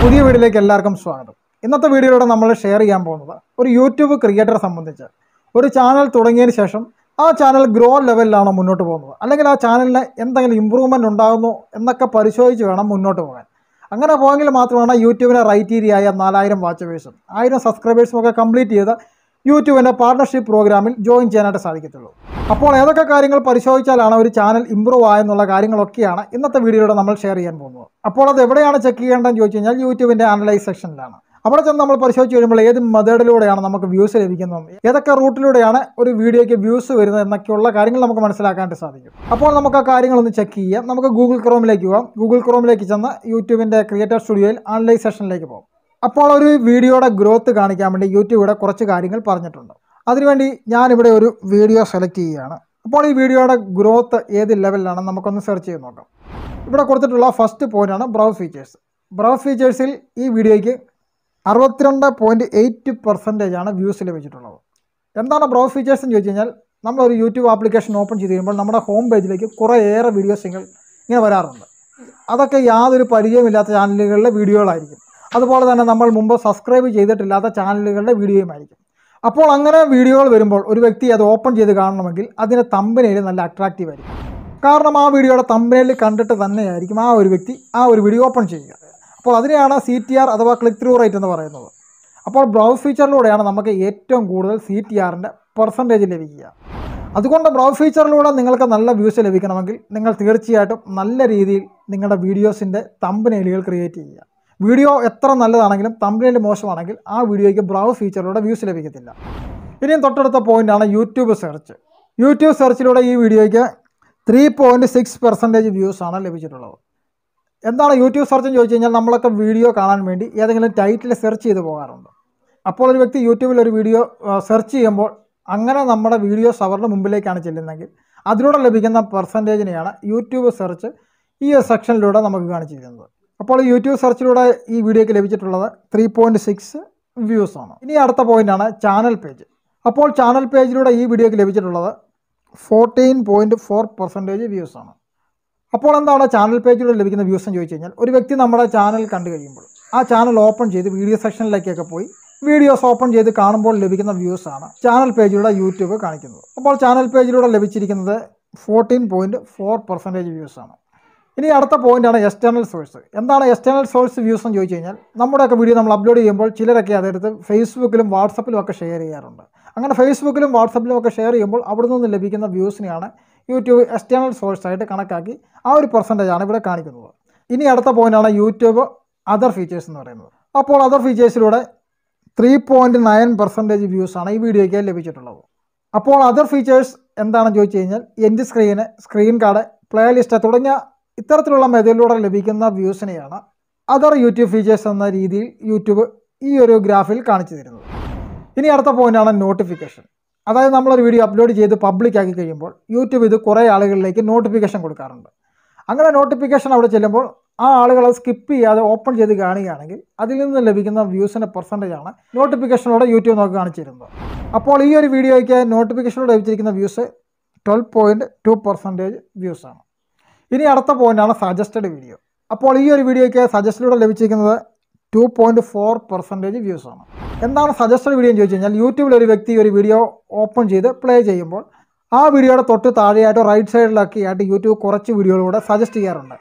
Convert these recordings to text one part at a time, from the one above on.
പുതിയ വീഡിയോയിലേക്ക് എല്ലാവർക്കും സ്വാഗതം ഇന്നത്തെ വീഡിയോയിലൂടെ നമ്മൾ ഷെയർ ചെയ്യാൻ പോകുന്നത് ഒരു യൂട്യൂബ് ക്രിയേറ്ററെ സംബന്ധിച്ച് ഒരു ചാനൽ തുടങ്ങിയതിന് ശേഷം ആ ചാനൽ ഗ്രോ ലെവലിലാണോ മുന്നോട്ട് പോകുന്നത് അല്ലെങ്കിൽ ആ ചാനലിന് എന്തെങ്കിലും ഇമ്പ്രൂവ്മെൻ്റ് ഉണ്ടാകുന്നു എന്നൊക്കെ പരിശോധിച്ച് വേണം മുന്നോട്ട് പോകാൻ അങ്ങനെ പോയെങ്കിൽ മാത്രമാണ് യൂട്യൂബിൻ്റെ റൈറ്റീരിയ ആയ നാലായിരം വാച്ചവേഴ്സും ആയിരം സബ്സ്ക്രൈബേഴ്സും ഒക്കെ കംപ്ലീറ്റ് ചെയ്ത് യൂട്യൂബിൻ്റെ പാർട്ണർഷിപ്പ് പ്രോഗ്രാമിൽ ജോയിൻ ചെയ്യാനായിട്ട് സാധിക്കത്തുള്ളൂ അപ്പോൾ ഏതൊക്കെ കാര്യങ്ങൾ പരിശോധിച്ചാലാണ് ഒരു ചാനൽ ഇമ്പ്രൂവ് ആയെന്നുള്ള കാര്യങ്ങളൊക്കെയാണ് ഇന്നത്തെ വീഡിയോയിലൂടെ നമ്മൾ ഷെയർ ചെയ്യാൻ പോകുന്നത് അപ്പോൾ അത് എവിടെയാണ് ചെക്ക് ചെയ്യേണ്ടതെന്ന് ചോദിച്ചു കഴിഞ്ഞാൽ യൂട്യൂബിൻ്റെ അനലൈസ് സെക്ഷനിലാണ് അവിടെ ചെന്ന് നമ്മൾ പരിശോധിച്ച് കഴിയുമ്പോൾ ഏത് മെത്തേഡിലൂടെയാണ് നമുക്ക് വ്യൂസ് ലഭിക്കുന്നത് ഏതൊക്കെ റൂട്ടിലൂടെയാണ് ഒരു വീഡിയോയ്ക്ക് വ്യൂസ് വരുന്നത് എന്നൊക്കെയുള്ള കാര്യങ്ങൾ നമുക്ക് മനസ്സിലാക്കാനായിട്ട് സാധിക്കും അപ്പോൾ നമുക്ക് ആ കാര്യങ്ങളൊന്ന് ചെക്ക് ചെയ്യാം നമുക്ക് ഗൂഗിൾ ക്രോമിലേക്ക് പോകാം ഗൂഗിൾ ക്രോമിലേക്ക് ചെന്ന് യൂട്യൂബിൻ്റെ ക്രിയേറ്റർ സ്റ്റുഡിയോയിൽ അനലൈസ് സെഷനിലേക്ക് പോകും അപ്പോൾ ഒരു വീഡിയോയുടെ ഗ്രോത്ത് കാണിക്കാൻ വേണ്ടി യൂട്യൂബ് ഇവിടെ കുറച്ച് കാര്യങ്ങൾ പറഞ്ഞിട്ടുണ്ട് അതിനുവേണ്ടി ഞാനിവിടെ ഒരു വീഡിയോ സെലക്ട് ചെയ്യുകയാണ് അപ്പോൾ ഈ വീഡിയോയുടെ ഗ്രോത്ത് ഏത് ലെവലിലാണെന്ന് നമുക്കൊന്ന് സെർച്ച് ചെയ്ത് നോക്കാം ഇവിടെ കൊടുത്തിട്ടുള്ള ഫസ്റ്റ് പോയിൻ്റാണ് ബ്രൗസ് ഫീച്ചേഴ്സ് ബ്രൗസ് ഫീച്ചേഴ്സിൽ ഈ വീഡിയോയ്ക്ക് അറുപത്തിരണ്ട് പോയിൻറ്റ് എയ്റ്റ് പെർസെൻറ്റേജ് ആണ് വ്യൂസ് ലഭിച്ചിട്ടുള്ളത് എന്താണ് ബ്രൗസ് ഫീച്ചേഴ്സ് എന്ന് ചോദിച്ചു കഴിഞ്ഞാൽ നമ്മളൊരു യൂട്യൂബ് ആപ്ലിക്കേഷൻ ഓപ്പൺ ചെയ്ത് കഴിയുമ്പോൾ നമ്മുടെ ഹോം പേജിലേക്ക് കുറേയേറെ വീഡിയോസുകൾ ഇങ്ങനെ വരാറുണ്ട് അതൊക്കെ യാതൊരു പരിചയമില്ലാത്ത ചാനലുകളിലെ വീഡിയോകളായിരിക്കും അതുപോലെ തന്നെ നമ്മൾ മുമ്പ് സബ്സ്ക്രൈബ് ചെയ്തിട്ടില്ലാത്ത ചാനലുകളുടെ വീഡിയോയുമായിരിക്കും അപ്പോൾ അങ്ങനെ വീഡിയോകൾ വരുമ്പോൾ ഒരു വ്യക്തി അത് ഓപ്പൺ ചെയ്ത് കാണണമെങ്കിൽ അതിൻ്റെ തമ്പനയിൽ നല്ല അട്രാക്റ്റീവ് ആയിരിക്കും കാരണം ആ വീഡിയോയുടെ തമ്പനയിൽ കണ്ടിട്ട് തന്നെയായിരിക്കും ആ ഒരു വ്യക്തി ആ ഒരു വീഡിയോ ഓപ്പൺ ചെയ്യുക അപ്പോൾ അതിനെയാണ് സി ടി ആർ അഥവാ ക്ലിക്ക് ത്രൂ റേറ്റ് എന്ന് പറയുന്നത് അപ്പോൾ ബ്രൗസ് ഫീച്ചറിലൂടെയാണ് നമുക്ക് ഏറ്റവും കൂടുതൽ സി ടി ആറിൻ്റെ പെർസെൻറ്റേജ് ലഭിക്കുക അതുകൊണ്ട് ബ്രൗസ് ഫീച്ചറിലൂടെ നിങ്ങൾക്ക് നല്ല വ്യൂസ് ലഭിക്കണമെങ്കിൽ നിങ്ങൾ തീർച്ചയായിട്ടും നല്ല രീതിയിൽ നിങ്ങളുടെ വീഡിയോസിൻ്റെ തമ്പനയിലുകൾ ക്രിയേറ്റ് ചെയ്യുക വീഡിയോ എത്ര നല്ലതാണെങ്കിലും തമ്പനയിൽ മോശമാണെങ്കിൽ ആ വീഡിയോയ്ക്ക് ബ്രൗസ് ഫീച്ചറിലൂടെ വ്യൂസ് ലഭിക്കത്തില്ല ഇനിയും തൊട്ടടുത്ത പോയിൻ്റാണ് യൂട്യൂബ് സെർച്ച് യൂട്യൂബ് സെർച്ചിലൂടെ ഈ വീഡിയോയ്ക്ക് ത്രീ പോയിൻറ്റ് സിക്സ് പെർസെൻറ്റേജ് വ്യൂസാണ് ലഭിച്ചിട്ടുള്ളത് എന്താണ് യൂട്യൂബ് സെർച്ച് എന്ന് ചോദിച്ചു കഴിഞ്ഞാൽ നമ്മളൊക്കെ വീഡിയോ കാണാൻ വേണ്ടി ഏതെങ്കിലും ടൈറ്റിൽ സെർച്ച് ചെയ്ത് പോകാറുണ്ട് അപ്പോൾ ഒരു വ്യക്തി യൂട്യൂബിൽ ഒരു വീഡിയോ സെർച്ച് ചെയ്യുമ്പോൾ അങ്ങനെ നമ്മുടെ വീഡിയോസ് അവരുടെ മുമ്പിലേക്കാണ് ചെല്ലുന്നതെങ്കിൽ അതിലൂടെ ലഭിക്കുന്ന പെർസെൻറ്റേജിനെയാണ് യൂട്യൂബ് സെർച്ച് ഈ ഒരു സെക്ഷനിലൂടെ നമുക്ക് കാണിച്ചിരിക്കുന്നത് അപ്പോൾ യൂട്യൂബ് സെർച്ചിലൂടെ ഈ വീഡിയോയ്ക്ക് ലഭിച്ചിട്ടുള്ളത് ത്രീ പോയിൻറ്റ് സിക്സ് വ്യൂസ് ആണ് ഇനി അടുത്ത പോയിൻ്റാണ് ചാനൽ പേജ് അപ്പോൾ ചാനൽ പേജിലൂടെ ഈ വീഡിയോയ്ക്ക് ലഭിച്ചിട്ടുള്ളത് fourteen point four percentage views ആണ് അപ്പോൾ എന്താണ് ചാനൽ പേജിലൂടെ ലഭിക്കുന്ന വ്യൂസ് എന്ന് ചോദിച്ചു കഴിഞ്ഞാൽ ഒരു വ്യക്തി നമ്മുടെ ചാനൽ കണ്ടു കഴിയുമ്പോൾ ആ ചാനൽ ഓപ്പൺ ചെയ്ത് വീഡിയോ സെക്ഷനിലേക്കൊക്കെ പോയി വീഡിയോസ് ഓപ്പൺ ചെയ്ത് കാണുമ്പോൾ ലഭിക്കുന്ന വ്യൂസ് ആണ് ചാനൽ പേജിലൂടെ യൂട്യൂബ് കാണിക്കുന്നത് അപ്പോൾ ചാനൽ പേജിലൂടെ ലഭിച്ചിരിക്കുന്നത് fourteen point four percentage views ആണ് ഇനി അടുത്ത പോയിന്റാണ് എക്സ്റ്റേണൽ സോഴ്സ് എന്താണ് എക്സ്റ്റേണൽ സോഴ്സ് വ്യൂസ് എന്ന് ചോദിച്ചു കഴിഞ്ഞാൽ നമ്മുടെയൊക്കെ വീഡിയോ നമ്മൾ അപ്ലോഡ് ചെയ്യുമ്പോൾ ചിലരൊക്കെ അതെടുത്ത് ഫേസ്ബുക്കിലും വാട്സപ്പിലും ഒക്കെ ഷെയർ ചെയ്യാറുണ്ട് അങ്ങനെ ഫേസ്ബുക്കിലും വാട്സപ്പിലും ഒക്കെ ഷെയർ ചെയ്യുമ്പോൾ അവിടെ നിന്ന് ലഭിക്കുന്ന വ്യൂസിനെയാണ് യൂട്യൂബ് എക്സ്റ്റേണൽ സോഴ്സ് ആയിട്ട് കണക്കാക്കി ആ ഒരു പെർസെൻറ്റേജ് ആണ് ഇവിടെ കാണിക്കുന്നത് ഇനി അടുത്ത പോയിന്റാണ് യൂട്യൂബ് അതർ ഫീച്ചേഴ്സ് എന്ന് പറയുന്നത് അപ്പോൾ അതർ ഫീച്ചേഴ്സിലൂടെ ത്രീ പോയിൻറ്റ് നയൻ പെർസെൻറ്റേജ് വ്യൂസാണ് ഈ വീഡിയോയ്ക്ക് ലഭിച്ചിട്ടുള്ളത് അപ്പോൾ അതർ ഫീച്ചേഴ്സ് എന്താണെന്ന് ചോദിച്ചു കഴിഞ്ഞാൽ end screen screen card playlist തുടങ്ങിയ ഇത്തരത്തിലുള്ള മെത്തേഡിലൂടെ ലഭിക്കുന്ന വ്യൂസിനെയാണ് അതർ യൂട്യൂബ് ഫീച്ചേഴ്സ് എന്ന രീതിയിൽ യൂട്യൂബ് ഈ ഒരു ഗ്രാഫിൽ കാണിച്ചു തരുന്നത് ഇനി അടുത്ത പോയിന്റാണ് നോട്ടിഫിക്കേഷൻ അതായത് നമ്മളൊരു വീഡിയോ അപ്ലോഡ് ചെയ്ത് പബ്ലിക് ആക്കി കഴിയുമ്പോൾ യൂട്യൂബ് ഇത് കുറേ ആളുകളിലേക്ക് നോട്ടിഫിക്കേഷൻ കൊടുക്കാറുണ്ട് അങ്ങനെ നോട്ടിഫിക്കേഷൻ അവിടെ ചെല്ലുമ്പോൾ ആ ആളുകൾ അത് സ്കിപ്പ് ചെയ്യാതെ ഓപ്പൺ ചെയ്ത് കാണുകയാണെങ്കിൽ അതിൽ നിന്ന് ലഭിക്കുന്ന വ്യൂസിൻ്റെ പെർസെൻറ്റേജ് ആണ് നോട്ടിഫിക്കേഷനോടെ യൂട്യൂബ് നമുക്ക് കാണിച്ചു തരുന്നത് അപ്പോൾ ഈ ഒരു വീഡിയോയ്ക്ക് നോട്ടിഫിക്കേഷനോട് ലഭിച്ചിരിക്കുന്ന views twelve point two percentage വ്യൂസാണ് ഇനി അടുത്ത പോയിൻ്റാണ് സജസ്റ്റഡ് വീഡിയോ അപ്പോൾ ഈ ഒരു വീഡിയോയ്ക്ക് സജസ്റ്റിലൂടെ ലഭിച്ചിരിക്കുന്നത് two point four percentage views ആണ് എന്താണ് സജസ്റ്റഡ് വീഡിയോ എന്ന് ചോദിച്ചു കഴിഞ്ഞാൽ യൂട്യൂബിൽ ഒരു വ്യക്തി ഒരു വീഡിയോ ഓപ്പൺ ചെയ്ത് പ്ലേ ചെയ്യുമ്പോൾ ആ വീഡിയോയുടെ തൊട്ട് താഴെയായിട്ടോ റൈറ്റ് സൈഡിലൊക്കെ ആയിട്ട് യൂട്യൂബ് കുറച്ച് വീഡിയോകളൂടെ സജസ്റ്റ് ചെയ്യാറുണ്ട്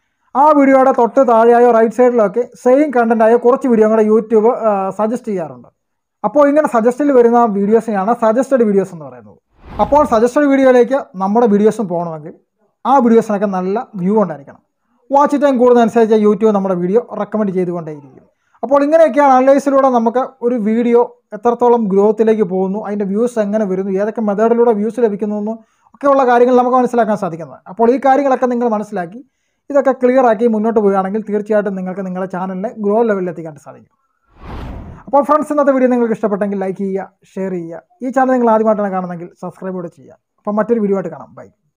ആ വീഡിയോയുടെ തൊട്ട് താഴെയായോ റൈറ്റ് സൈഡിലൊക്കെ സെയിം കണ്ടൻറ്റായ കുറച്ച് വീഡിയോ കൂടെ യൂട്യൂബ് സജസ്റ്റ് ചെയ്യാറുണ്ട് അപ്പോൾ ഇങ്ങനെ സജസ്റ്റിൽ വരുന്ന വീഡിയോസിനെയാണ് സജസ്റ്റഡ് വീഡിയോസ് എന്ന് പറയുന്നത് അപ്പോൾ സജസ്റ്റഡ് വീഡിയോയിലേക്ക് നമ്മുടെ വീഡിയോസും പോകണമെങ്കിൽ ആ വീഡിയോസിനൊക്കെ നല്ല വ്യൂ ഉണ്ടായിരിക്കണം വാച്ച് ടൈം കൂടുന്നതനുസരിച്ച് യൂട്യൂബ് നമ്മുടെ വീഡിയോ റെക്കമെൻഡ് ചെയ്തുകൊണ്ടേയിരിക്കും അപ്പോൾ ഇങ്ങനെയൊക്കെയാണ് അനലൈസിലൂടെ നമുക്ക് ഒരു വീഡിയോ എത്രത്തോളം ഗ്രോത്തിലേക്ക് പോകുന്നു അതിൻ്റെ വ്യൂസ് എങ്ങനെ വരുന്നു ഏതൊക്കെ മെത്തേഡിലൂടെ വ്യൂസ് ലഭിക്കുന്നു എന്നും ഒക്കെയുള്ള കാര്യങ്ങൾ നമുക്ക് മനസ്സിലാക്കാൻ സാധിക്കുന്നത് അപ്പോൾ ഈ കാര്യങ്ങളൊക്കെ നിങ്ങൾ മനസ്സിലാക്കി ഇതൊക്കെ ക്ലിയർ ആക്കി മുന്നോട്ട് പോവുകയാണെങ്കിൽ തീർച്ചയായിട്ടും നിങ്ങൾക്ക് നിങ്ങളുടെ ചാനലിനെ ഗ്രോ ലെവലിൽ എത്തിക്കാൻ സാധിക്കും അപ്പോൾ ഫ്രണ്ട്സ് ഇന്നത്തെ വീഡിയോ നിങ്ങൾക്ക് ഇഷ്ടപ്പെട്ടെങ്കിൽ ലൈക്ക് ചെയ്യുക ഷെയർ ചെയ്യുക ഈ ചാനൽ നിങ്ങൾ ആദ്യമായിട്ടാണ് കാണുന്നതെങ്കിൽ സബ്സ്ക്രൈബ് കൂടെ ചെയ്യുക അപ്പോൾ മറ്റൊരു വീഡിയോ ആയിട്ട് കാണാം ബൈ